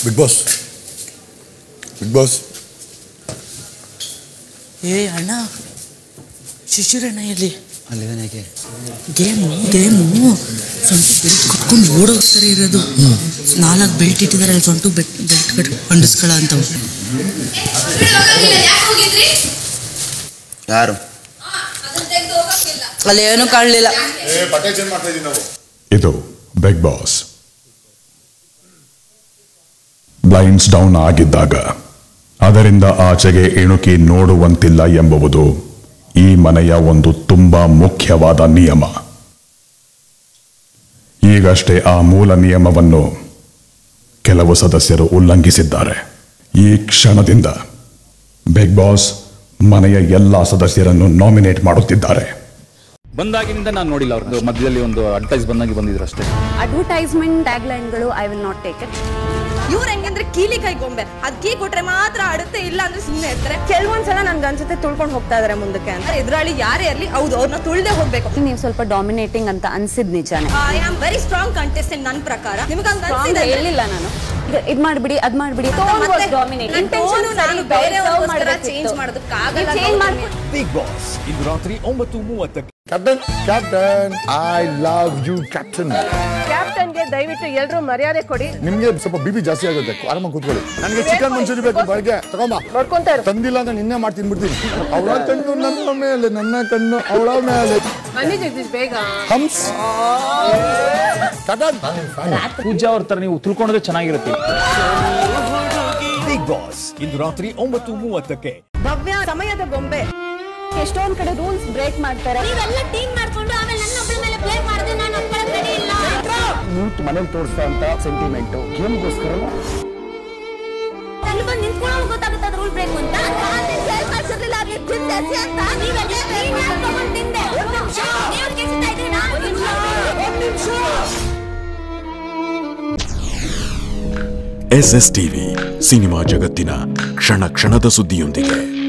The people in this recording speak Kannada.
ಬಿಗ್ ಬಾಸ್ ಬಿಗ್ ಬಾಸ್ ಏ ಅಣ್ಣ ಶಿಶಿರಣ್ಣ ಎಲ್ಲಿ ಅಲ್ಲಿದ್ದಾನೆ ಯಾಕೆ ಗೇಮು ಗೇಮು ಸೊಂಟು ಬೆಲ್ಟ್ ಕಟ್ಕೊಂಡು ಓಡೋಗ್ತಾರೆ ಇರೋದು ನಾಲ್ಕು ಬೆಲ್ಟ್ ಇಟ್ಟಿದ್ದಾರೆ ಅಲ್ಲಿ ಸೊಂಟು ಬೆಲ್ಟ್ ಬೆಲ್ಟ್ ಕಟ್ ಅಂಡಿಸ್ಕೊಳ ಅಂತ ಯಾರು ಅಲ್ಲಿ ಏನೂ ಕಾಣಲಿಲ್ಲ ಬಟ್ಟೆ ಚೇಂಜ್ ಮಾಡ್ತಾ ಇದೀವಿ ನಾವು ಇದು ಬಿಗ್ ಬಾಸ್ ಬ್ಲೈಂಡ್ಸ್ ಡೌನ್ ಆಗಿದ್ದಾಗ ಅದರಿಂದ ಆಚೆಗೆ ಇಣುಕಿ ನೋಡುವಂತಿಲ್ಲ ಎಂಬುವುದು ಈ ಮನೆಯ ಒಂದು ತುಂಬಾ ಮುಖ್ಯವಾದ ನಿಯಮ ಈಗಷ್ಟೇ ಆ ಮೂಲ ನಿಯಮವನ್ನು ಕೆಲವು ಸದಸ್ಯರು ಉಲ್ಲಂಘಿಸಿದ್ದಾರೆ ಈ ಕ್ಷಣದಿಂದ ಬಿಗ್ ಬಾಸ್ ಮನೆಯ ಎಲ್ಲಾ ಸದಸ್ಯರನ್ನು ನಾಮಿನೇಟ್ ಮಾಡುತ್ತಿದ್ದಾರೆ ಬಂದಾಗಿನಿಂದ ನಾನು ನೋಡಿಲ್ಲ ಅವ್ರದ್ದು ಮಧ್ಯದಲ್ಲಿ ಒಂದು ಅಡ್ವರ್ಟೈಸ್ ಬಂದಾಗಿ ಬಂದಿದ್ರು ಅಷ್ಟೇ ಅಡ್ವರ್ಟೈಸ್ಮೆಂಟ್ ಟ್ಯಾಗ್ಲೈನ್ಗಳು I will not take it ಇವ್ರು ಹೆಂಗಂದ್ರೆ ಕೀಲಿ ಕೈ ಗೊಂಬೆ ಅದ್ ಕೀ ಕೊಟ್ರೆ ಮಾತ್ರ ಆಡುತ್ತೆ ಇಲ್ಲ ಅಂದ್ರೆ ಸುಮ್ಮನೆ ಇರ್ತಾರೆ ಕೆಲವೊಂದ್ಸಲ ನನ್ಗೆ ಅನ್ಸುತ್ತೆ ತುಳ್ಕೊಂಡು ಹೋಗ್ತಾ ಇದಾರೆ ಮುಂದಕ್ಕೆ ಅಂತ ಎದುರಾಳಿ ಯಾರೇ ಇರ್ಲಿ ಹೌದು ಅವ್ರನ್ನ ತುಳ್ದೆ ಹೋಗ್ಬೇಕು ನೀವು ಸ್ವಲ್ಪ ಡಾಮಿನೇಟಿಂಗ್ ಅಂತ ಅನ್ಸಿದ್ ನಿಜಾನೇ I am very strong contestant ನನ್ನ ಪ್ರಕಾರ ನಿಮ್ಗೆ ಹಂಗ Strong ಹೇಳಿಲ್ಲ ನಾನು ಇದು- ಇದ್ ಮಾಡ್ಬಿಡಿ ಅದ್ ಮಾಡ್ಬಿಡಿ ನಾನು ಬೇರೆಯವ್ರಿಗೋಸ್ಕರ ಚೇಂಜ್ ಮಾಡೋದಕ್ಕಾಗಲ್ಲ ಚೇಂಜ್ ಮಾಡಿ ಬಿಗ್ ಬಾಸ್ ಇಂದು ರಾತ್ರಿ ಒಂಬತ್ತು ಮೂವತ್ತಕ್ಕೆ captain captain I love you captain ಕ್ಯಾಪ್ಟನ್ಗೆ ದಯವಿಟ್ಟು ಎಲ್ಲರೂ ಮರ್ಯಾದೆ ಕೊಡಿ ನಿಮ್ಗೆ ಸ್ವಲ್ಪ ಬಿಪಿ ಜಾಸ್ತಿ ಆಗುತ್ತೆ ಆರಾಮಾಗಿ ಕೂತ್ಕೊಳ್ಳಿ ನನಗೆ ಚಿಕನ್ ಮಂಚೂರಿ ಬೇಕು ಬೆಳಗ್ಗೆ ತಗೊಂಬ ನೋಡ್ಕೊಂತ ಇರು ತಂದಿಲ್ಲ ಅಂದ್ರೆ ನಿನ್ನೆ ಮಾಡಿ ತಿನ್ಬಿಡ್ತೀನಿ ಅವಳ ಕಣ್ಣು ನನ್ನ ಮೇಲೆ ನನ್ನ ಕಣ್ಣು ಅವಳ ಮೇಲೆ ಬನ್ನಿ ಜಗದೀಶ್ ಬೇಗ ಹಂಸ್ ಕ್ಯಾಪ್ಟನ್ ಪೂಜಾ ಅವ್ರ ತರ ನೀವು ತಿಳ್ಕೊಂಡ್ರೆ ಚೆನ್ನಾಗಿರುತ್ತೆ ಬಿಗ್ ಬಾಸ್ ಇಂದು ರಾತ್ರಿ ಒಂಬತ್ತು ಮೂವತ್ತಕ್ಕೆ ಭವ್ಯ ಸಮಯದ ಗೊಂಬೆ ಎಷ್ಟೊಂದ್ ಕಡೆ ರೂಲ್ಸ್ ಬ್ರೇಕ್ ಮಾಡ್ತಾರೆ ನೀವೆಲ್ಲ ಟೀಮ್ ಮಾಡ್ಕೊಂಡು ಆಮೇಲೆ ನನ್ನ ಒಬ್ಬಳ ಮೇಲೆ ಪ್ಲೇ ಮಾಡಿದ್ರೆ ನಾನು ಒಪ್ಕೊಳ್ಳೋಕೆ ರೆಡಿ ಇಲ್ಲ ಮನೇಲಿ ತೋರಿಸ್ತಾ ಅಂತ ಸೆಂಟಿಮೆಂಟ್ ಗೇಮ್ಗೋಸ್ಕರ ಅಲ್ಲಿ ಬಂದು ನಿಂತ್ಕೊಳ್ಳೋದು ಗೊತ್ತಾಗುತ್ತೆ ಅದು ರೂಲ್ ಬ್ರೇಕ್ ಅಂತ ನಾನು ಸೇಲ್ ಮಾಡ್ಸಿರ್ಲಿಲ್ಲ ಅಲ್ಲಿ ತಿಂದೆ ಸಿ ಅಂತ ನೀವೆಲ್ಲ ನೀನ್ ಯಾಕ್ ತಗೊಂಡ್ ತಿಂದೆ ಒಂದ್ ನಿಮಿಷ ದೇವ್ರ ಕೆಲ್ಸದ ಇದ್ರೆ ನಾನು ಒಂದ್ ನಿಮಿಷ ಎಸ್ ಎಸ್ ಟಿವಿ ಸಿನಿಮಾ ಜಗತ್ತಿನ ಕ್ಷಣ ಕ್ಷಣದ ಸುದ್ದಿಯೊಂದಿಗೆ